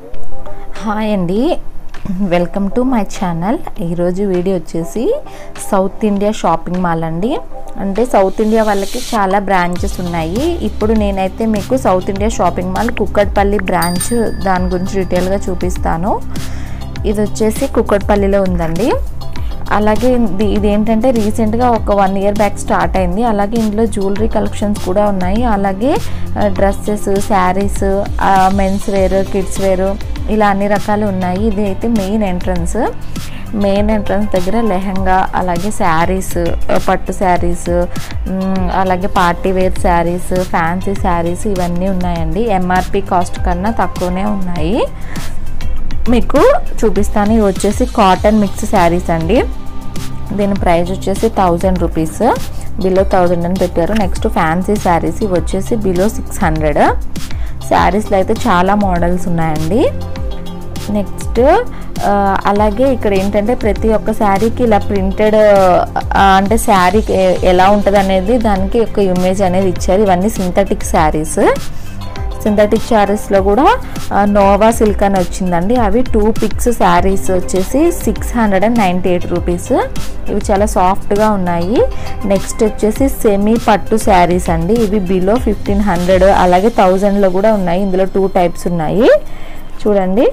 hi అండి welcome to my channel ఈరోజు video వచ్చేసి సౌత్ ఇండియా షాపింగ్ మాల్ అండి అంటే సౌత్ ఇండియా వాళ్ళకి చాలా బ్రాంచెస్ ఉన్నాయి ఇప్పుడు నేనైతే మీకు south India shopping mall Kukatpally branch దాని గురించి డీటెయిల్గా చూపిస్తాను ఇది వచ్చేసి కుక్కట్పల్లిలో ఉందండి అలాగే ఇది ఇదేంటంటే రీసెంట్గా ఒక వన్ ఇయర్ బ్యాక్ స్టార్ట్ అయింది అలాగే ఇందులో జ్యువెలరీ కలెక్షన్స్ కూడా ఉన్నాయి అలాగే dresses sarees men's wear kids wear ఇలా అన్ని రకాలు ఉన్నాయి ఇది అయితే మెయిన్ ఎంట్రన్స్ మెయిన్ ఎంట్రన్స్ దగ్గర లెహంగా అలాగే శారీస్ పట్టు శారీస్ అలాగే party wear sarees fancy sarees ఇవన్నీ ఉన్నాయండి ఎంఆర్పి కాస్ట్ కన్నా తక్కువనే ఉన్నాయి మీకు చూపిస్తాను ఇవి వచ్చేసి కాటన్ మిక్స్ శారీస్ అండి దీని ప్రైస్ వచ్చేసి థౌజండ్ రూపీస్ బిలో థౌజండ్ అని పెట్టారు నెక్స్ట్ ఫ్యాన్సీ శారీస్ ఇవి వచ్చేసి బిలో సిక్స్ హండ్రెడ్ శారీస్లో అయితే చాలా మోడల్స్ ఉన్నాయండి నెక్స్ట్ అలాగే ఇక్కడ ఏంటంటే ప్రతి ఒక్క శారీకి ఇలా ప్రింటెడ్ అంటే శారీ ఎలా ఉంటుంది అనేది దానికి ఒక ఇమేజ్ అనేది ఇచ్చారు ఇవన్నీ సింథటిక్ శారీస్ సింథటిక్ శారీస్లో కూడా నోవా సిల్క్ అని వచ్చిందండి అవి టూ పిక్స్ శారీస్ వచ్చేసి six hundred and ninety eight rupees ఇవి చాలా సాఫ్ట్గా ఉన్నాయి నెక్స్ట్ వచ్చేసి సెమీ పట్టు శారీస్ అండి ఇవి బిలో ఫిఫ్టీన్ హండ్రెడ్ అలాగే థౌజండ్లో కూడా ఉన్నాయి ఇందులో టూ టైప్స్ ఉన్నాయి చూడండి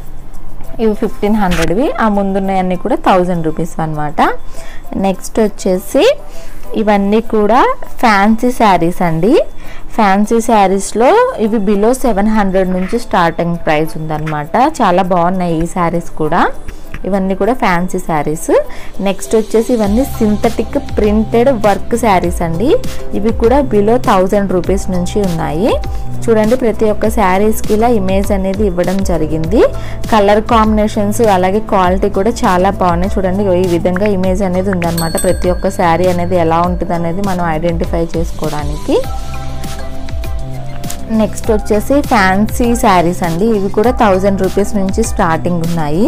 ఇవి ఫిఫ్టీన్ హండ్రెడ్వి ఆ ముందున్నాయన్నీ కూడా థౌజండ్ రూపీస్ అనమాట నెక్స్ట్ వచ్చేసి ఇవన్నీ కూడా ఫ్యాన్సీ శారీస్ అండి ఫ్యాన్సీ శారీస్లో ఇవి బిలో సెవెన్ హండ్రెడ్ నుంచి స్టార్టింగ్ ప్రైస్ ఉందన్నమాట చాలా బాగున్నాయి ఈ శారీస్ కూడా ఇవన్నీ కూడా ఫ్యాన్సీ శారీస్ నెక్స్ట్ వచ్చేసి ఇవన్నీ సింథటిక్ ప్రింటెడ్ వర్క్ శారీస్ అండి ఇవి కూడా బిలో థౌజండ్ రూపీస్ నుంచి ఉన్నాయి చూడండి ప్రతి ఒక్క శారీస్కి ఇలా ఇమేజ్ అనేది ఇవ్వడం జరిగింది కలర్ కాంబినేషన్స్ అలాగే క్వాలిటీ కూడా చాలా బాగున్నాయి చూడండి ఈ విధంగా ఇమేజ్ అనేది ఉందన్నమాట ప్రతి ఒక్క శారీ అనేది ఎలా ఉంటుంది అనేది మనం ఐడెంటిఫై చేసుకోవడానికి నెక్స్ట్ వచ్చేసి ఫ్యాన్సీ శారీస్ అండి ఇవి కూడా థౌజండ్ రూపీస్ నుంచి స్టార్టింగ్ ఉన్నాయి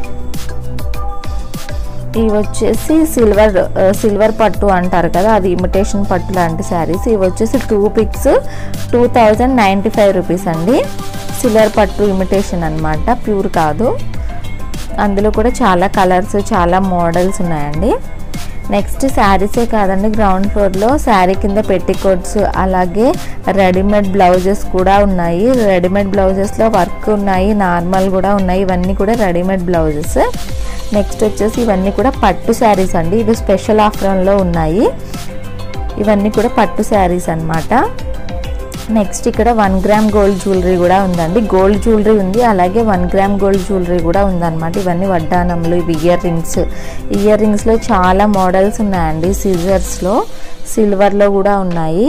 ఇవి వచ్చేసి సిల్వర్ సిల్వర్ పట్టు అంటారు కదా అది ఇమిటేషన్ పట్టు లాంటి శారీస్ ఇవి వచ్చేసి two pics two thousand ninety five rupees అండి సిల్వర్ పట్టు ఇమిటేషన్ అనమాట ప్యూర్ కాదు అందులో కూడా చాలా కలర్స్ చాలా మోడల్స్ ఉన్నాయండి నెక్స్ట్ శారీసే కాదండి గ్రౌండ్ ఫ్లోర్లో శారీ కింద పెట్టికోట్స్ అలాగే రెడీమేడ్ బ్లౌజెస్ కూడా ఉన్నాయి రెడీమేడ్ బ్లౌజెస్లో వర్క్ ఉన్నాయి నార్మల్ కూడా ఉన్నాయి ఇవన్నీ కూడా రెడీమేడ్ బ్లౌజెస్ నెక్స్ట్ వచ్చేసి ఇవన్నీ కూడా పట్టు శారీస్ అండి ఇవి స్పెషల్ ఆఫర్లో ఉన్నాయి ఇవన్నీ కూడా పట్టు శారీస్ అనమాట నెక్స్ట్ ఇక్కడ వన్ గ్రామ్ గోల్డ్ జ్యువెలరీ కూడా ఉందండి గోల్డ్ జ్యువెలరీ ఉంది అలాగే వన్ గ్రామ్ గోల్డ్ జ్యువెలరీ కూడా ఉందన్నమాట ఇవన్నీ వడ్డానంలు ఇవి ఇయర్ రింగ్స్ ఇయర్ రింగ్స్లో చాలా మోడల్స్ ఉన్నాయండి సిజర్స్లో సిల్వర్లో కూడా ఉన్నాయి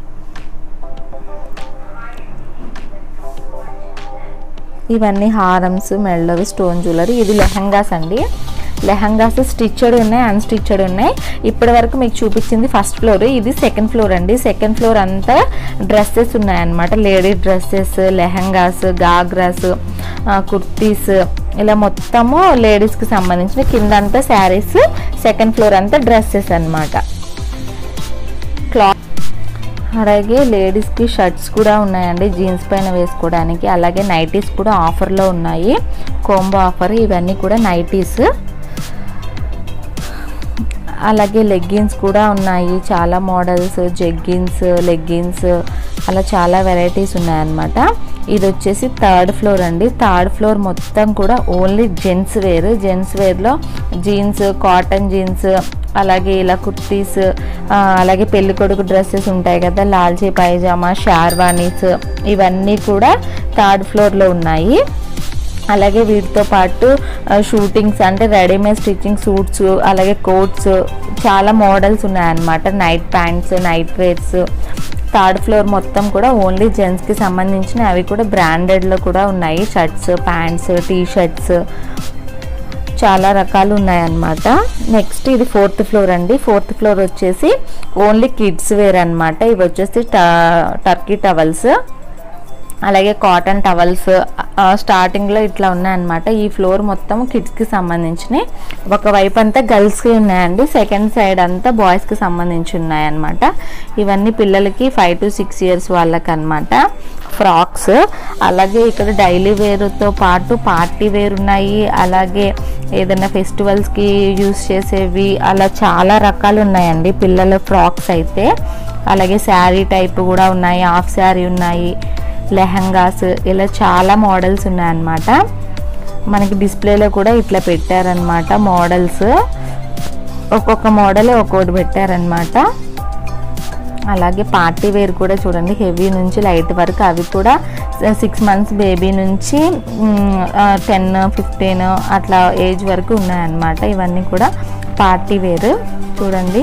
ఇవన్నీ హారమ్స్ మెళ్ళవి స్టోన్ జ్యువెలరీ ఇది లెహంగాస్ అండి లెహంగాస్ స్టిచ్డ్ ఉన్నాయి అన్స్టిచ్డ్ ఉన్నాయి ఇప్పటి వరకు మీకు చూపించింది ఫస్ట్ ఫ్లోర్ ఇది సెకండ్ ఫ్లోర్ అండి సెకండ్ ఫ్లోర్ అంతా డ్రెస్సెస్ ఉన్నాయన్నమాట లేడీ డ్రెస్సెస్ లెహంగాస్ గాగ్రాస్ కుర్తీస్ ఇలా మొత్తము లేడీస్కి సంబంధించిన కింద అంతా శారీస్ సెకండ్ ఫ్లోర్ అంతా డ్రెస్సెస్ అనమాట క్లాత్ అలాగే లేడీస్కి షర్ట్స్ కూడా ఉన్నాయండి జీన్స్ పైన వేసుకోవడానికి అలాగే నైటీస్ కూడా ఆఫర్లో ఉన్నాయి కోంబో ఆఫర్ ఇవన్నీ కూడా నైటీస్ అలాగే లెగ్గిన్స్ కూడా ఉన్నాయి చాలా మోడల్స్ జెగ్గిన్స్ లెగ్గిన్స్ అలా చాలా వెరైటీస్ ఉన్నాయన్నమాట ఇది వచ్చేసి థర్డ్ ఫ్లోర్ అండి థర్డ్ ఫ్లోర్ మొత్తం కూడా ఓన్లీ జెంట్స్ వేర్ జెంట్స్ వేర్లో జీన్స్ కాటన్ జీన్స్ అలాగే ఇలా కుర్తీస్ అలాగే పెళ్లి కొడుకు డ్రెస్సెస్ ఉంటాయి కదా లాల్చీ పైజామా షార్వానీస్ ఇవన్నీ కూడా థర్డ్ ఫ్లోర్లో ఉన్నాయి అలాగే వీటితో పాటు షూటింగ్స్ అంటే రెడీమేడ్ స్టిచ్చింగ్ సూట్స్ అలాగే కోట్స్ చాలా మోడల్స్ ఉన్నాయన్నమాట night pants night wears third floor మొత్తం కూడా ఓన్లీ జెంట్స్కి సంబంధించిన అవి కూడా బ్రాండెడ్లో కూడా ఉన్నాయి షర్ట్స్ ప్యాంట్స్ టీ షర్ట్స్ చాలా రకాలు ఉన్నాయన్నమాట నెక్స్ట్ ఇది ఫోర్త్ ఫ్లోర్ అండి ఫోర్త్ ఫ్లోర్ వచ్చేసి ఓన్లీ కిడ్స్ వేర్ అనమాట ఇవి వచ్చేసి టర్కీ టవల్స్ అలాగే కాటన్ టవల్స్ స్టార్టింగ్లో ఇట్లా ఉన్నాయన్నమాట ఈ ఫ్లోర్ మొత్తం కిడ్స్కి సంబంధించినవి ఒకవైపు అంతా గర్ల్స్కి ఉన్నాయండి సెకండ్ సైడ్ అంతా బాయ్స్కి సంబంధించి ఉన్నాయన్నమాట ఇవన్నీ పిల్లలకి ఫైవ్ టు సిక్స్ ఇయర్స్ వాళ్ళకి అనమాట ఫ్రాక్స్ అలాగే ఇక్కడ డైలీ వేర్తో పాటు పార్టీ వేర్ ఉన్నాయి అలాగే ఏదైనా ఫెస్టివల్స్కి యూస్ చేసేవి అలా చాలా రకాలు ఉన్నాయండి పిల్లల ఫ్రాక్స్ అయితే అలాగే శారీ టైప్ కూడా ఉన్నాయి హాఫ్ శారీ ఉన్నాయి లెహంగాస్ ఇలా చాలా మోడల్స్ ఉన్నాయన్నమాట మనకి డిస్ప్లేలో కూడా ఇట్లా పెట్టారనమాట మోడల్స్ ఒక్కొక్క మోడల్ ఒక్కొక్కటి పెట్టారనమాట అలాగే పార్టీ వేర్ కూడా చూడండి హెవీ నుంచి లైట్ వరకు అవి కూడా సిక్స్ మంత్స్ బేబీ నుంచి టెన్ ఫిఫ్టీన్ అట్లా ఏజ్ వరకు ఉన్నాయన్నమాట ఇవన్నీ కూడా పార్టీ వేర్ చూడండి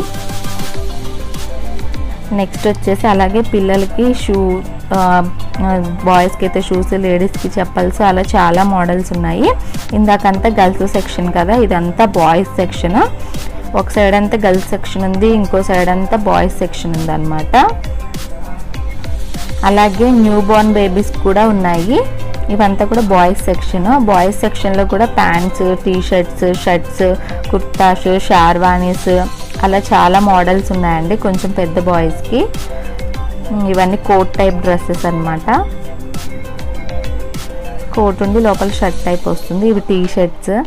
నెక్స్ట్ వచ్చేసి అలాగే పిల్లలకి షూ బాయ్స్కి అయితే షూస్ లేడీస్కి చెప్పల్స్ అలా చాలా మోడల్స్ ఉన్నాయి ఇందాకంతా గర్ల్స్ సెక్షన్ కదా ఇదంతా బాయ్స్ సెక్షన్ ఒక సైడ్ అంతా గర్ల్స్ సెక్షన్ ఉంది ఇంకో సైడ్ అంతా బాయ్స్ సెక్షన్ ఉంది అనమాట అలాగే న్యూ బోర్న్ బేబీస్ కూడా ఉన్నాయి ఇవంతా కూడా బాయ్స్ సెక్షన్ బాయ్స్ సెక్షన్లో కూడా pants T shirts shirts kurtas sherwanis అలా చాలా మోడల్స్ ఉన్నాయండి కొంచెం పెద్ద బాయ్స్కి ఇవన్నీ కోట్ టైప్ డ్రెస్సెస్ అనమాట కోట్ ఉండి లోపల షర్ట్ టైప్ వస్తుంది ఇవి టీ షర్ట్స్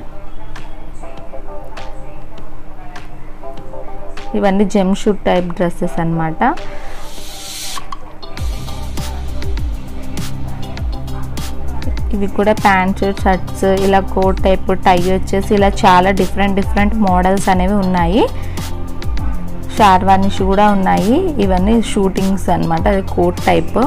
ఇవన్నీ జెమ్ షూట్ టైప్ డ్రెస్సెస్ అనమాట ఇవి కూడా ప్యాంట్స్ షర్ట్స్ ఇలా కోట్ టైప్ టై వచ్చేసి ఇలా చాలా డిఫరెంట్ డిఫరెంట్ మోడల్స్ అనేవి ఉన్నాయి షార్వానిష్ కూడా ఉన్నాయి ఇవన్నీ షూటింగ్స్ అనమాట అది కోట్ టైప్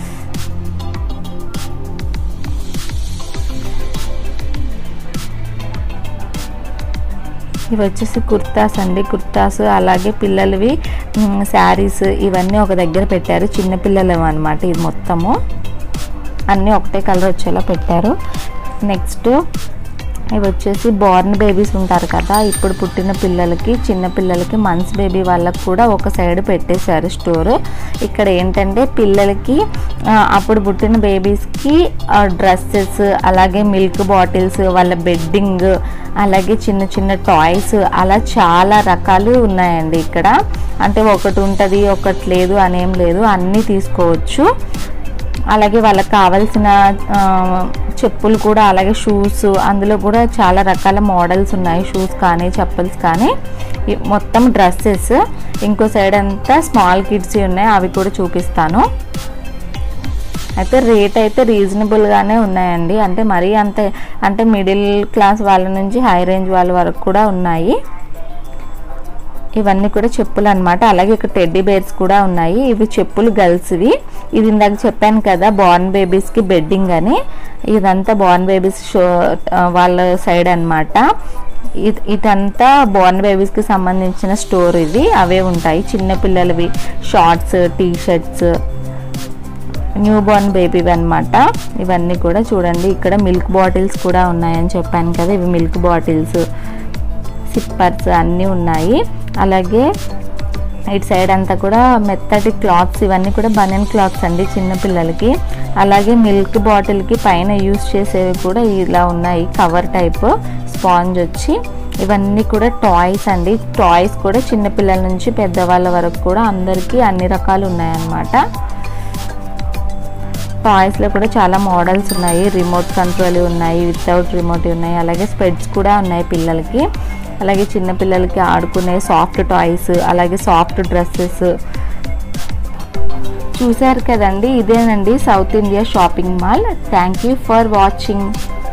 ఇవి వచ్చేసి కుర్తాస్ అండి కుర్తాస్ అలాగే పిల్లలవి శారీస్ ఇవన్నీ ఒక దగ్గర పెట్టారు చిన్న పిల్లలవి అనమాట ఇది మొత్తము అన్నీ ఒకటే కలర్ వచ్చేలా పెట్టారు నెక్స్ట్ ఇవి వచ్చేసి బోర్న్ బేబీస్ ఉంటారు కదా ఇప్పుడు పుట్టిన పిల్లలకి చిన్న పిల్లలకి మంత్స్ బేబీ వాళ్ళకి కూడా ఒక సైడ్ పెట్టేశారు స్టోర్ ఇక్కడ ఏంటంటే పిల్లలకి అప్పుడు పుట్టిన బేబీస్కి డ్రెస్సెస్ అలాగే మిల్క్ బాటిల్స్ వాళ్ళ బెడ్డింగ్ అలాగే చిన్న చిన్న టాయ్స్ అలా చాలా రకాలు ఉన్నాయండి ఇక్కడ అంటే ఒకటి ఉంటుంది ఒకటి లేదు అనేం లేదు అన్నీ తీసుకోవచ్చు అలాగే వాళ్ళకి కావాల్సిన చెప్పులు కూడా అలాగే షూస్ అందులో కూడా చాలా రకాల మోడల్స్ ఉన్నాయి షూస్ కానీ చెప్పల్స్ కానీ మొత్తం డ్రెస్సెస్ ఇంకో సైడ్ అంతా స్మాల్ కిడ్స్ ఉన్నాయి అవి కూడా చూపిస్తాను అయితే రేట్ అయితే రీజనబుల్గానే ఉన్నాయండి అంటే మరీ అంత అంటే మిడిల్ క్లాస్ వాళ్ళ నుంచి హై రేంజ్ వాళ్ళ వరకు కూడా ఉన్నాయి ఇవన్నీ కూడా చెప్పులు అనమాట అలాగే ఇక్కడ టెడ్డీ బేర్స్ కూడా ఉన్నాయి ఇవి చెప్పులు గర్ల్స్వి ఇది ఇందాక చెప్పాను కదా బార్న్ బేబీస్కి బెడ్డింగ్ అని ఇదంతా బార్న్ బేబీస్ షో వాళ్ళ సైడ్ అనమాట ఇదంతా బోర్న్ బేబీస్కి సంబంధించిన స్టోర్ ఇది అవే ఉంటాయి చిన్న పిల్లలవి shorts T shirts new born బేబీవి అనమాట ఇవన్నీ కూడా చూడండి ఇక్కడ మిల్క్ బాటిల్స్ కూడా ఉన్నాయని చెప్పాను కదా ఇవి మిల్క్ బాటిల్స్ సిప్పర్స్ అన్నీ ఉన్నాయి అలాగే ఇటు సైడ్ అంతా కూడా మెత్తటి క్లాత్స్ ఇవన్నీ కూడా బనెన్ క్లాత్స్ అండి చిన్నపిల్లలకి అలాగే మిల్క్ బాటిల్కి పైన యూస్ చేసేవి కూడా ఇలా ఉన్నాయి కవర్ టైప్ స్పాంజ్ వచ్చి ఇవన్నీ కూడా టాయ్స్ అండి టాయ్స్ కూడా చిన్నపిల్లల నుంచి పెద్దవాళ్ళ వరకు కూడా అందరికీ అన్ని రకాలు ఉన్నాయన్నమాట టాయ్స్లో కూడా చాలా మోడల్స్ ఉన్నాయి రిమోట్ కంట్రోల్ ఉన్నాయి వితౌట్ రిమోట్ ఉన్నాయి అలాగే స్పెడ్స్ కూడా ఉన్నాయి పిల్లలకి అలాగే చిన్న పిల్లలకి ఆడుకునే సాఫ్ట్ టాయ్స్ అలాగే సాఫ్ట్ డ్రెస్సెస్ చూశారు కదండి ఇదేనండి south India shopping mall thank you for watching